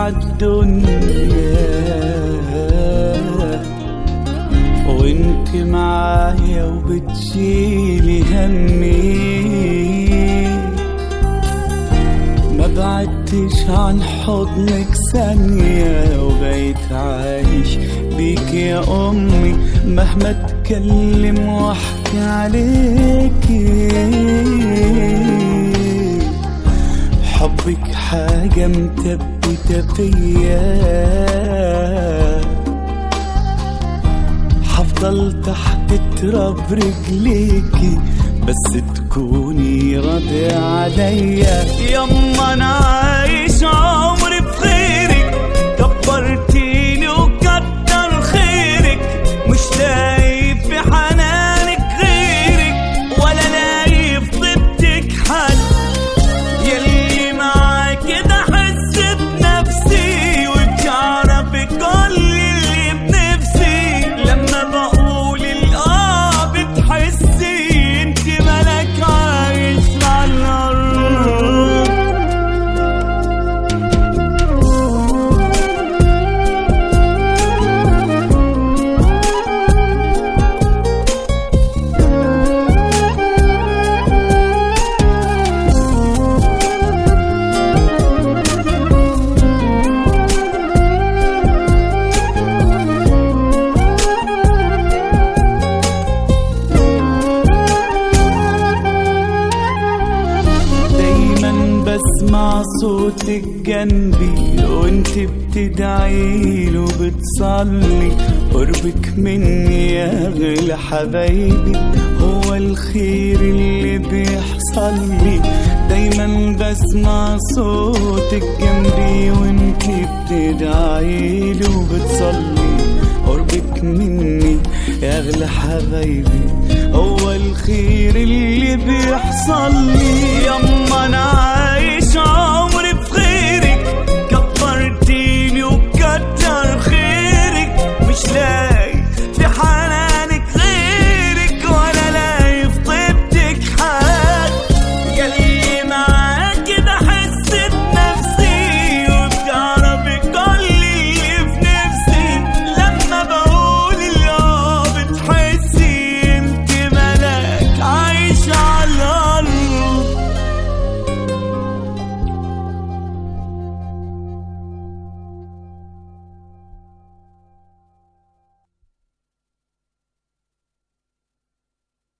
عالدنيا وانت معايا وبتشيلي همي ما بعدتش عن حضنك ثانية وبقيت عايش بيك يا أمي مهما اتكلم واحكي عليكي حبك حاجة مثبتة فيا هفضل تحت تراب رجليكي بس تكوني راضي عليا يما انا عايش عمري بخيرك كبرتيني وكتر خيرك مش لاقي في حنانك غيرك ولا لاقي في طيبتك حل يلي معاك كده حس بنفسي وبتعرفي كل اللي بنفسي لما بقول الاه بتحسي انت ملك عايش على الارض دايما بسمع صوتك جنبي وانت بتدعيله وبتصلي قربك مني يا اغلى حبايبي هو الخير اللي بيحصل لي دايما بسمع صوتك جنبي وانت بتدعيله وبتصلي قربك مني يا اغلى حبايبي هو الخير اللي بيحصل لي يما انا